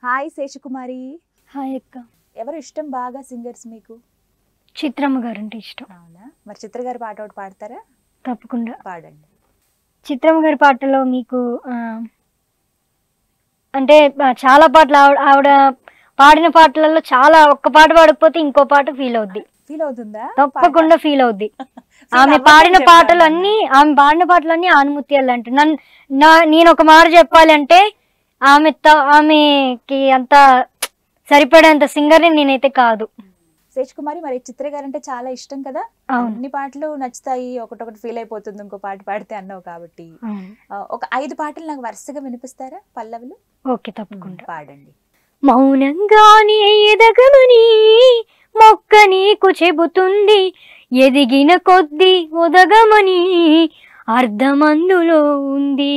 Hi Seshakumari hi అక్క ఎవరు ఇష్టం బాగా సింగర్స్ మీకు చిత్రమ్మ గారు అంటే ఇష్టం అవునా మరి చిత్ర గారి పాట ఒకటి పాడతారా తప్పకుండా పాడండి చిత్రమ్మ గారి పాటలో మీకు ఆ, అంటే ఆ, చాలా పాటలు ఆవిడ ఆవిడ పాడిన పాటలలో చాలా ఒక్క పాట పాడకపోతే ఇంకో పాట ఫీల్ అవుద్ది ఫీల్ అవుతుందా తప్పకుండా ఫీల్ అవుద్ది Feel ఆమె అవ్వదని పాడిన చెప్పాను పాటలు అన్ని ఆమె పాడిన పాటలన్నీ ఆనుమత్యాలు అంటే నన్ను నా నేను ఒక మాట చెప్పాలంటే ఆమె త- ఆమెకి అంత సరిపడేంత సింగర్ని నేనైతే కాదు శేషకుమారి మరి చిత్ర గారు అంటే చాలా ఇష్టం కదా అవును అన్ని పాటలు నచ్చుతాయి ఒకటొకటి ఫీల్ అయిపోతుంది ఇంకో పాట పాడితే అన్నావు కాబట్టి అవును. ఆ, ఒక ఐదు పాటలు నాకు వరుసగా వినిపిస్తారా పల్లవులు ఓకే తప్పకుండా పాడండి మౌనంగానే ఎదగమని మొక్క నీకు చెబుతుంది ఎదిగిన కొద్దీ ఒదగమని అర్ధమందులో ఉంది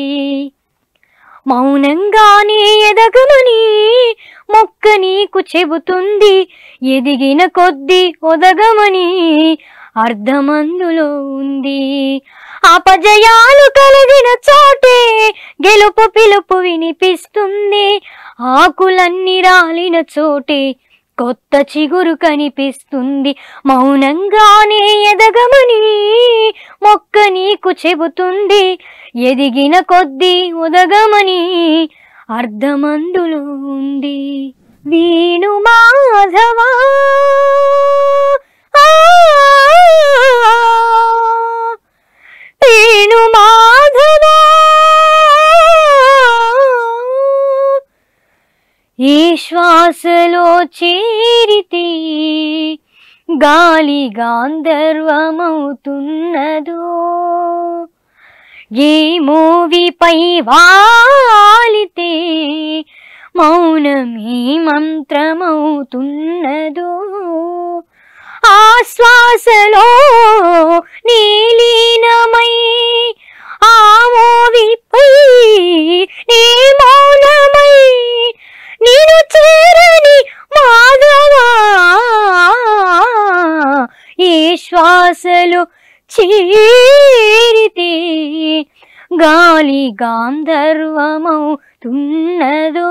మౌనంగానే ఎదగమని మొక్క నీకు చెబుతుంది ఎదిగిన కొద్దీ ఒదగమని అర్ధమందులో ఉంది అపజయాలు కలిగిన చోటే గెలుపు పిలుపు వినిపిస్తుంది ఆకులన్నీ రాలిన చోటే కొత్త చిగురు కనిపిస్తుంది మౌనంగానే ఎదగమని మొక్క నీకు చెబుతుంది ఎదిగిన కొద్దీ ఉదగమని అర్ధమందులో ఉంది వీణు మాధవా ఆ, వేణు మాధవా ఈ శ్వాసలో చేరితే గాలి గాంధర్వమవుతున్నదో ఏ మూవీపై వాలితే మౌనమీ మంత్రమవుతున్నదో ఆ శ్వాసలో నీలీనమై ఆ మూవీపై నీ మౌనమై నేను చేరని మాధవా ఈ శ్వాసలో చేరితే గాలి గాంధర్వమవుతున్నదో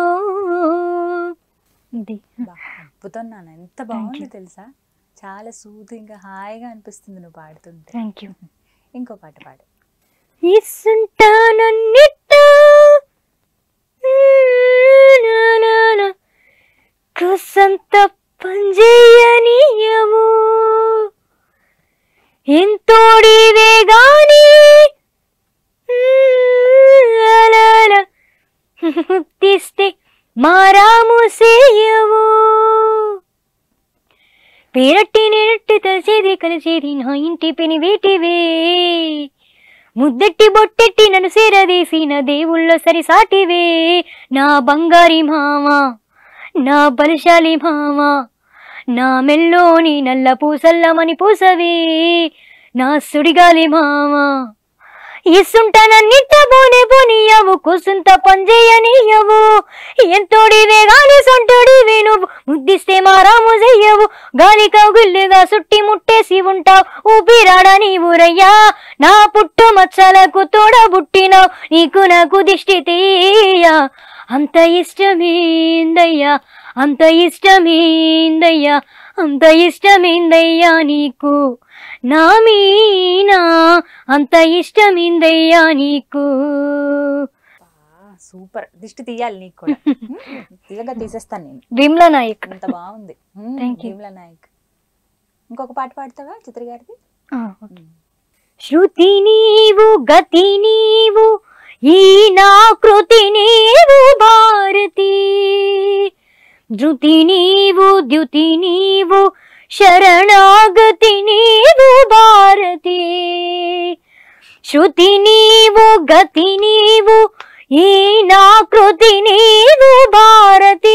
ఇది బా, అద్భుతం నాన్న ఎంత బాగుంది తెలుసా చాలా సూదింగా హాయిగా అనిపిస్తుంది నువ్వు పాడుతుంటే థ్యాంక్ యూ ఇంకో పాట పాడు ఇస్తుంటానన్నిట కుసంత పంజేయనీయము ఎంతోడివే గాని తీస్తే మారాము సేయవు పేరట్టి నెరట్టి తలసేది కలిసేది నా ఇంటి పెని వేటివే ముద్దెట్టి బొట్టెట్టి నన్ను సేరదీసిన దేవుళ్ళ సరిసాటివే నా బంగారి మామ నా బలశాలి మామ నా మెల్లోని నల్ల పూసల్లమని పూసవే నా సుడిగాలి మామ ఇసుంటనన్నిట బోనే బోనియవు కుసుంత పంజేయనీయవు ఎంతోడివే గాలి సొంటోడివే నువ్వు ముద్దిస్తే మారాము చెయ్యవు గాలి కౌగుల్లుగా సుట్టి ముట్టేసి ఉంటావు ఊపిరాడ నీవురయ్యా నా పుట్టు మచ్చలకు తోడబుట్టినావు నీకు నాకు దిష్టి తీయ అంత ఇష్టమేందయ్యా అంత ఇష్టమేందయ్యా అంత ఇష్టమేందయ్యా నీకు నా మీనా అంత ఇష్టమేందయ్యా నీకు సూపర్ దిష్టి తీయాలి నీకు కూడా నిజంగా తీసేస్తాను నేను విమ్లా నాయక్ అంత బాగుంది మ్మ్, Thank you. భీమ్లా నాయక్ ఇంకొక పాట పాడతావా చిత్ర గారిది ఆ, ఓకే. శృతి నీవు గతి నీవు ఈ నా కృతి నీవు భారతి ధృతి నీవు ద్యుతి నీవు శరణాగతి నీవు భారతి శృతి నీవు గతి నీవు ఈ నా కృతి నీవు భారతి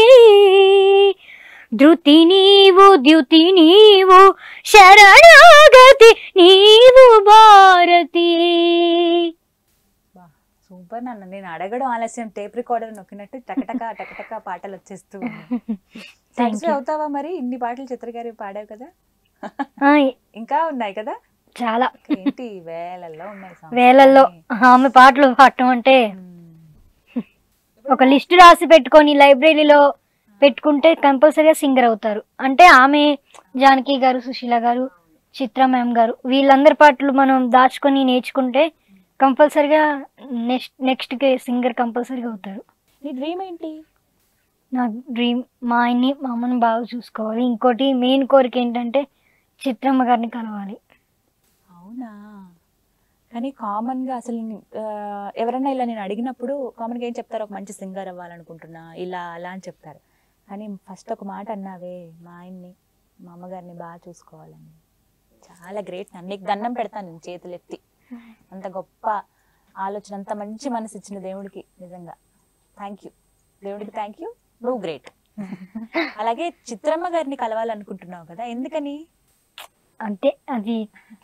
ధృతి నీవు ద్యుతి నీవు శరణాగతి నీవు భారతి బా, సూపర్ నాన్న నేను అడగడం ఆలస్యం టేప్ రికార్డర్ నొక్కినట్టు టకటక టకటక పాటలు వచ్చేస్తూ Thank సాటిస్ఫై you. అవుతావా మరి ఇన్ని పాటలు చిత్ర గారి పాడావు కదా ఆ, ఇంకా ఉన్నాయి కదా చాలా ఏంటి వేలల్లో ఉన్నాయి songs వేలల్లో అన్నీ. ఆమె పాటలు పాడటం అంటే మ్మ్. ఒక లిస్ట్ రాసి పెట్టుకొని లైబ్రరీలో పెట్టుకుంటే కంపల్సరీగా సింగర్ అవుతారు అంటే ఆమె జానకి గారు సుశీల గారు చిత్ర మ్యామ్ గారు వీళ్ళందరి పాటలు మనం దాచుకొని నేర్చుకుంటే కంపల్సరీగా నెక్స్ట్ నెక్స్ట్కి సింగర్ కంపల్సరీగా అవుతారు నీ డ్రీమ్ ఏంటి నా డ్రీమ్ మా ఆయన్ని మా అమ్మని బాగా చూసుకోవాలి ఇంకోటి మెయిన్ కోరిక ఏంటంటే చిత్రమ్మ గారిని కలవాలి అవునా కానీ కామన్గా అసలు ఆ, ఎవరైనా ఇలా నేను అడిగినప్పుడు కామన్గా ఏం చెప్తారు ఒక మంచి సింగర్ అవ్వాలనుకుంటున్నా ఇలా అలా అని చెప్తారు కానీ ఫస్ట్ ఒక మాట అన్నావే మా ఆయన్ని మా అమ్మగారిని బాగా చూసుకోవాలని చాలా గ్రేట్ నన్ను నీకు దండం పెడతాను నేను చేతులు ఎత్తి అంత గొప్ప ఆలోచన అంత మంచి మనసు ఇచ్చిన దేవుడికి నిజంగా థ్యాంక్ యూ దేవుడికి థ్యాంక్ యూ నువ్వు గ్రేట్ అలాగే చిత్రమ్మ గారిని కలవాలనుకుంటున్నావు కదా ఎందుకని అంటే అది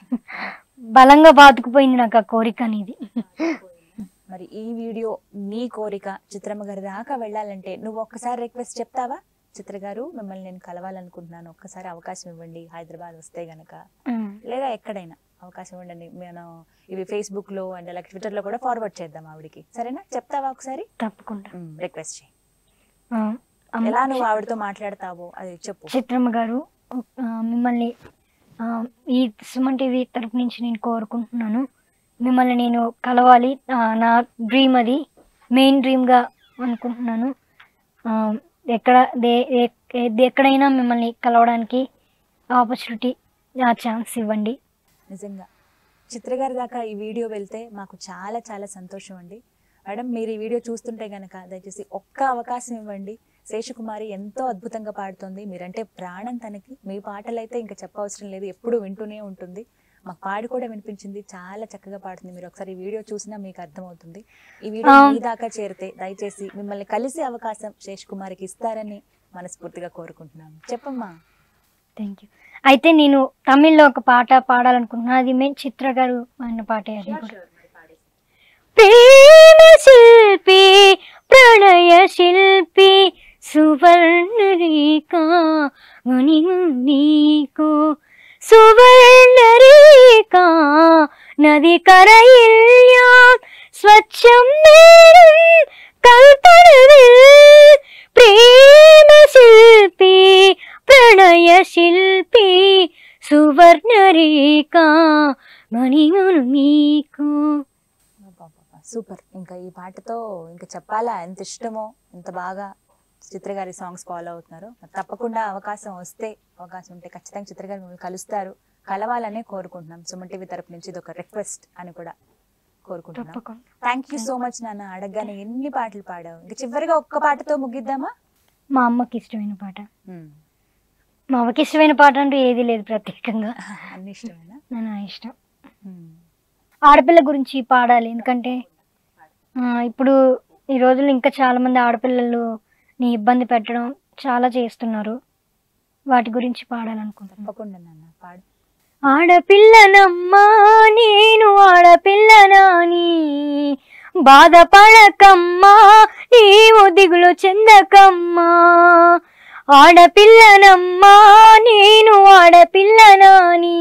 బలంగా బాతుకుపోయింది నాకు ఆ కోరిక అనేది మరి ఈ వీడియో నీ కోరిక చిత్రమ్మ గారి దాకా వెళ్ళాలంటే నువ్వు ఒక్కసారి రిక్వెస్ట్ చెప్తావా చిత్ర గారు మిమ్మల్ని నేను కలవాలనుకుంటున్నాను ఒక్కసారి అవకాశం ఇవ్వండి హైదరాబాద్ వస్తే గనక ఉమ్, లేదా ఎక్కడైనా అవకాశం ఇవ్వండి మనం ఇవి ఫేస్బుక్ లో అండ్ అలాగే ట్విట్టర్ లో కూడా ఫార్వర్డ్ చేద్దాం ఆవిడకి సరేనా చెప్తావా ఒకసారి తప్పకుండా రిక్వెస్ట్ చేయి ఆ, అమ్మ- ఎలా నువ్వు ఆవిడతో మాట్లాడతావో అది చెప్పు చిత్రమ్మ గారు ఆ, మిమ్మల్ని ఆ, ఈ సుమన్ టీవీ తరపు నుంచి నేను కోరుకుంటున్నాను మిమ్మల్ని నేను కలవాలి ఆ, నా డ్రీమ్ అది మెయిన్ డ్రీమ్గా అనుకుంటున్నాను ఆ, ఎక్కడ దే- ఎ- ఎ- ఎక్కడైనా మిమ్మల్ని కలవడానికి ఆపర్చునిటీ ఆ ఛాన్స్ ఇవ్వండి నిజంగా చిత్ర గారి దాకా ఈ వీడియో వెళ్తే మాకు చాలా చాలా సంతోషం అండి మేడం మీరు ఈ వీడియో చూస్తుంటే గనక దయచేసి ఒక్క అవకాశం ఇవ్వండి శేషకుమారి ఎంతో అద్భుతంగా పాడుతుంది మీరంటే ప్రాణం తనకి మీ పాటలైతే ఇంకా చెప్పవసరం లేదు ఎప్పుడు వింటూనే ఉంటుంది మాకు పాడి కూడా వినిపించింది చాలా చక్కగా పాడుతుంది మీరు ఒకసారి ఈ వీడియో చూసినా మీకు అర్థమవుతుంది ఈ వీడియో ఆ. మీ దాకా చేరితే దయచేసి మిమ్మల్ని కలిసే అవకాశం శేష్ కుమార్కి ఇస్తారని మనస్ఫూర్తిగా కోరుకుంటున్నాను చెప్పమ్మా థ్యాంక్ యూ అయితే నేను తమిళ్లో ఒక పాట పాడాలనుకుంటున్నాను అది మెయిన్ చిత్ర గారు అన్న పాటే అది కూడా ప్రేమ శిల్పి ప్రణయ శిల్పి సువర్ణరేఖ మణి నీకు സുവർണരേഖ നദി കരയില്ലാം സ്വച്ഛം നേരം കൽപ്പനവിൽ പ്രേമശില്പി പ്രണയശില്പി സുവർണരേഖ മണിമണു നീക്കൂ అబ్బబ్బబ్బా, సూపర్ ఇంకా ఈ పాటతో ఇంకా చెప్పాలా ఎంత ఇష్టమో ఎంత బాగా చిత్ర గారి సాంగ్స్ ఫాలో అవుతున్నారో మరి తప్పకుండా అవకాశం వస్తే అవకాశం ఉంటే ఖచ్చితంగా చిత్ర గారు మిమ్మల్ని కలుస్తారు కలవాలనే కోరుకుంటున్నాం సుమన్ టీవీ తరపు నుంచి ఇది ఒక రిక్వెస్ట్ అని కూడా కోరుకుంటున్నాం తప్పకుండా థ్యాంక్ యూ సో మచ్ నాన్న అడగగానే ఎన్ని పాటలు పాడావు ఇంకా చివరిగా ఒక్క పాటతో ముగిద్దామా మా అమ్మకి ఇష్టమైన పాట ఉమ్. మా అమ్మకి ఇష్టమైన పాట అంటూ ఏది లేదు ప్రత్యేకంగా అన్ని ఇష్టమేనా నా ఇష్టం ఉమ్. ఆడపిల్ల గురించి పాడాలి ఎందుకంటే ఆ, ఇప్పుడు ఈ రోజుల్లో ఇంకా చాలా మంది ఆడపిల్లలు ని ఇబ్బంది పెట్టడం చాలా చేస్తున్నారు వాటి గురించి పాడాలనుకుంటున్నాను తప్పకుండా నాన్న పాడు ఆడపిల్లనమ్మా నేను ఆడపిల్లనాని బాధపడకమ్మా నీవు దిగులు చెందకమ్మా ఆడపిల్లనమ్మా నేను ఆడపిల్లనాని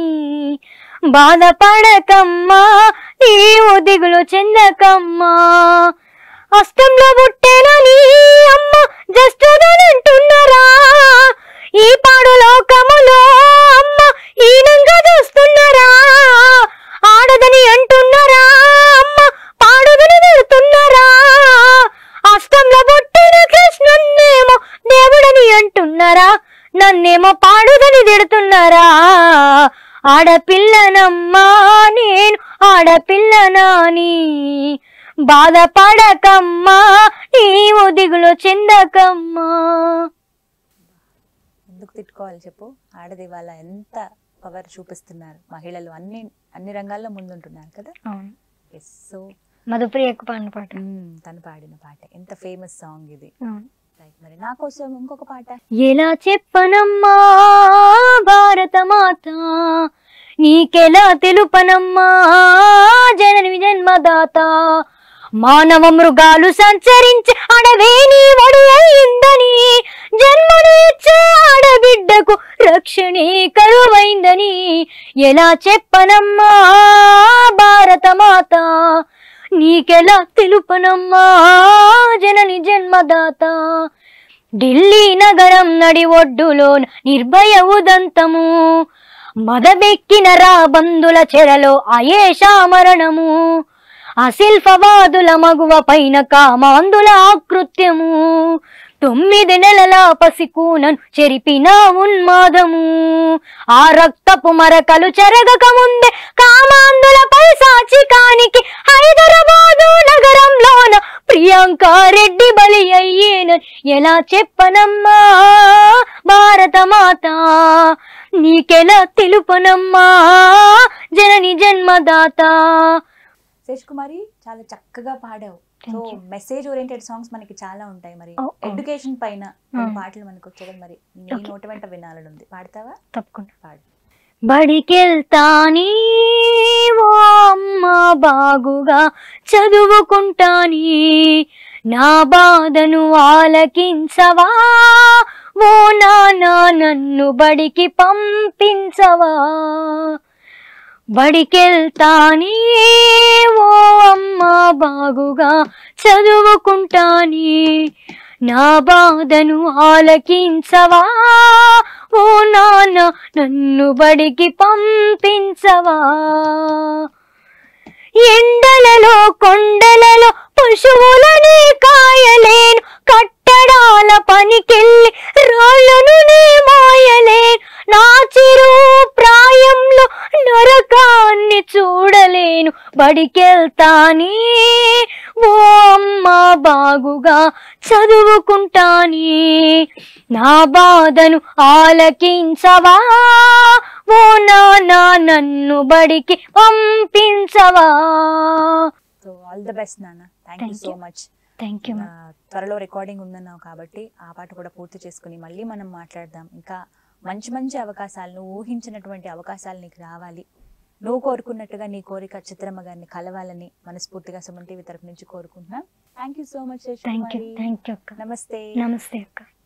బాధపడకమ్మా నీవు దిగులు చెందకమ్మా అష్టంలో పుట్టేనని అమ్మ జస్టుదనంటున్నారా ఈ పాడు లోకములో అమ్మ హీనంగా చూస్తున్నారా ఆడదని అంటున్నారా అమ్మ పాడుదని తిడుతున్నారా అష్టంలో పుట్టిన కృష్ణున్నేమో దేవుడని అంటున్నారా నన్నేమో పాడుదని తిడుతున్నారా ఆడపిల్లనమ్మా నేను ఆడపిల్లనాని బాధపడకమ్మా నీవు దిగులు చెందకమ్మా ఎందుకు తిట్టుకోవాలి చెప్పు ఆడది వాళ్ళ ఎంత పవర్ చూపిస్తున్నారు మహిళలు అన్ని అన్ని రంగాల్లో ముందుంటున్నారు కదా అవును ఎస్ సో మధుప్రియకు పాడిన పాట తను పాడిన పాట ఎంత ఫేమస్ సాంగ్ ఇది అవును రైట్ మరి నా కోసం ఇంకొక పాట ఎలా చెప్పనమ్మా భారత మాత నీకెలా తెలుపనమ్మా జనని జన్మదాత మానవ మృగాలు సంచరించి అడవే నీ వడి అయిందని జన్మను ఇచ్చే ఆడబిడ్డకు రక్షణే కరువైందని ఎలా చెప్పనమ్మా భారత మాత నీకెలా తెలుపనమ్మా జనని జన్మదాత ఢిల్లీ నగరం నడి ఒడ్డులోన నిర్భయ ఉదంతము మదబెక్కిన రాబందుల చెరలో అయేషా మరణము అశిల్ఫవాదుల మగువ పైన కామాందుల ఆకృత్యము తొమ్మిది నెలల పసికూనను చెరిపిన ఉన్మాదము ఆ రక్తపు మరకలు చెరగక ముందే కామాందులపై సాచికానికి హైదరాబాదు నగరంలోన ప్రియాంక రెడ్డి బలి అయ్యేనని ఎలా చెప్పనమ్మా భారత మాత నీకెలా తెలుపనమ్మా జనని జన్మదాత శేష్ కుమారి చాలా చక్కగా పాడావు so Thank you. Message oriented songs మనకి చాలా ఉంటాయి మరి Oh, oh. ఎడ్యుకేషన్ పైన కొన్ని Hmm. పాటలు మనకు వచ్చేది మరి నీ Okay. నోటి వెంట వినాలని ఉంది పాడతావా తప్పకుండా పాడు బడికెళ్తాని ఓ అమ్మ బాగుగా చదువుకుంటాని నా బాధను ఆలకించవా ఓ నాన్న నన్ను బడికి పంపించవా బడికెళ్తాని ఓ అమ్మ బాగుగా చదువుకుంటాని నా బాధను ఆలకించవా ఓ నాన్న నన్ను బడికి పంపించవా ఎండలలో కొండలలో పశువులని కాయలేను కట్టడాల పనికెళ్ళి రాళ్ళను నీ మోయలేను నా చిరు ప్రాయంలో నరకాన్ని చూడలేను బడికెళ్తాని ఓ అమ్మ బాగుగా చదువుకుంటాని నా బాధను ఆలకించవా ఓ నాన్న నన్ను బడికి పంపించవా సో ఆల్ ద బెస్ట్ నాన్న thank you Thank so you. Much thank you త్వరలో రికార్డింగ్ ఉందన్నావు కాబట్టి ఆ పాట కూడా పూర్తి చేసుకుని మళ్ళీ మనం మాట్లాడదాం ఇంకా మంచి మంచి అవకాశాలు నువ్వు ఊహించినటువంటి అవకాశాలు నీకు రావాలి నువ్వు కోరుకున్నట్టుగా నీ కోరిక చిత్రమ్మ గారిని కలవాలని మనస్ఫూర్తిగా సుమన్ టీవీ తరపు నుంచి కోరుకుంటున్నాం thank you so much thank you thank you అక్క నమస్తే నమస్తే అక్క